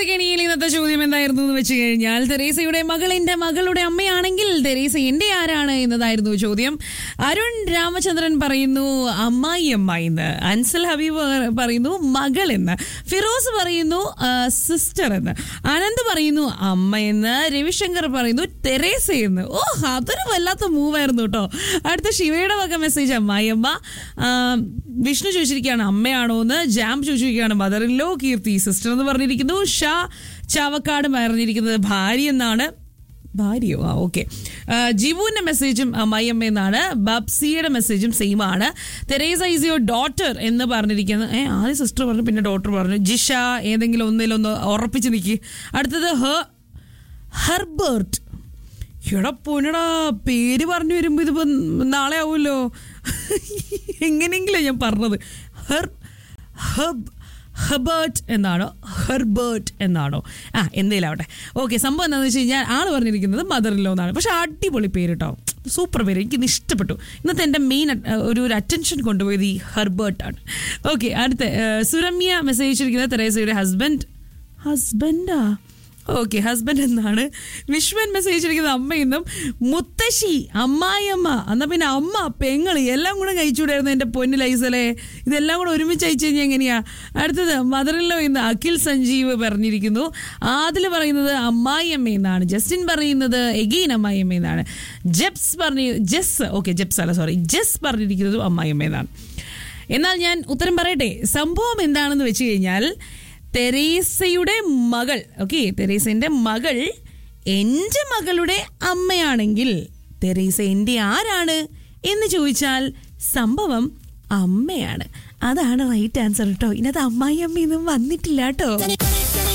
ഗണിയിൽ ഇന്നത്തെ ചോദ്യം എന്തായിരുന്നു എന്ന് വെച്ച് കഴിഞ്ഞാൽ തെരേസയുടെ മകൾ എന്റെ മകളുടെ അമ്മയാണെങ്കിൽ തെരേസ എന്റെ ആരാണ് എന്നതായിരുന്നു ചോദ്യം അരുൺ രാമചന്ദ്രൻ പറയുന്നു അമ്മായി അമ്മ എന്ന് അൻസൽ ഹബീബ് പറയുന്നു മകൾ എന്ന് ഫിറോസ് പറയുന്നു സിസ്റ്റർ എന്ന് അനന്ത് പറയുന്നു അമ്മ എന്ന് രവിശങ്കർ പറയുന്നു തെരേസ എന്ന് ഓ അതൊരു വല്ലാത്ത മൂവായിരുന്നു കേട്ടോ അടുത്ത ശിവയുടെ വക മെസ്സേജ് അമ്മായിയമ്മ ആ, വിഷ്ണു ചോദിച്ചിരിക്കുകയാണ് അമ്മയാണോ എന്ന് ജാം ചോദിച്ചിരിക്കുകയാണ് mother in law Keerthi sister എന്ന് പറഞ്ഞിരിക്കുന്നു ഷാ ചാവക്കാട് പറഞ്ഞിരിക്കുന്നത് ഭാര്യ എന്നാണ് ഭാര്യയോ ആ ഓക്കെ ജിബുവിന്റെ മെസ്സേജും അമ്മായിയമ്മ എന്നാണ് ബബ്സിയുടെ മെസ്സേജും സെയിം ആണ് തെരേസ ഈസ് യുവർ ഡോട്ടർ എന്ന് പറഞ്ഞിരിക്കുന്നത് ഏ ആദ്യം സിസ്റ്റർ പറഞ്ഞു പിന്നെ ഡോട്ടർ പറഞ്ഞു ജിഷ ഏതെങ്കിലും ഒന്നിലൊന്ന് ഉറപ്പിച്ച് നിൽക്കി അടുത്തത് ഹ ഹെർബർട്ട് എടാ പൊന്നടാ പേര് പറഞ്ഞു വരുമ്പോൾ ഇതിപ്പോ നാളെ ആവുമല്ലോ എങ്ങനെയെങ്കിലും ഞാൻ പറഞ്ഞത് ഹെർ ഹബ് ഹബേർട്ട് എന്നാണോ ഹെർബേർട്ട് എന്നാണോ ആ എന്തേലും ആവട്ടെ ഓക്കെ സംഭവം എന്താണെന്ന് വെച്ച് കഴിഞ്ഞാൽ ആൾ പറഞ്ഞിരിക്കുന്നത് മദർ ഇല്ലോ എന്നാണ് പക്ഷെ അടിപൊളി പേര് കേട്ടോ സൂപ്പർ പേര് എനിക്ക് ഇഷ്ടപ്പെട്ടു ഇന്നത്തെ എൻ്റെ മെയിൻ ഒരു ഒരു അറ്റൻഷൻ കൊണ്ടുപോയത് ഈ ഹെർബേർട്ടാണ് ഓക്കെ അടുത്ത ഏഹ്, സുരമ്യ മെസ്സേജ് അയച്ചിരിക്കുന്നത് തെരേസയുടെ ഹസ്ബൻഡ് ഹസ്ബൻഡാ ഓക്കെ ഹസ്ബൻഡ് എന്നാണ് വിശ്വൻ മെസ്സേജ് അയച്ചിരിക്കുന്നത് അമ്മയെന്നും മുത്തശ്ശി അമ്മായിയമ്മ എന്നാ പിന്നെ അമ്മ പെങ്ങള് എല്ലാം കൂടെ കഴിച്ചുകൂടായിരുന്നു എൻ്റെ പൊന്നു ലൈസലെ ഇതെല്ലാം കൂടെ ഒരുമിച്ച് അയച്ചു കഴിഞ്ഞാൽ എങ്ങനെയാ അടുത്തത് മദറിലോ ഇന്ന് അഖിൽ സഞ്ജീവ് പറഞ്ഞിരിക്കുന്നു ആദിൽ പറയുന്നത് അമ്മായിയമ്മ എന്നാണ് ജസ്റ്റിൻ പറയുന്നത് എഗെയിൻ അമ്മായിയമ്മ എന്നാണ് ജെപ്സ് പറഞ്ഞു ജെസ് ഓക്കെ ജെപ്സ് അല്ല സോറി ജെസ് പറഞ്ഞിരിക്കുന്നതും അമ്മായിയമ്മ എന്നാണ് എന്നാൽ ഞാൻ ഉത്തരം പറയട്ടെ സംഭവം എന്താണെന്ന് വെച്ച് കഴിഞ്ഞാൽ തെരേസയുടെ മകൾ ഓക്കെ തെരേസന്റെ മകൾ എൻ്റെ മകളുടെ അമ്മയാണെങ്കിൽ തെരേസ എൻ്റെ ആരാണ് എന്ന് ചോദിച്ചാൽ സംഭവം അമ്മയാണ് അതാണ് റൈറ്റ് ആൻസർ കേട്ടോ ഇതിനകത്ത് അമ്മായി അമ്മയൊന്നും വന്നിട്ടില്ല കേട്ടോ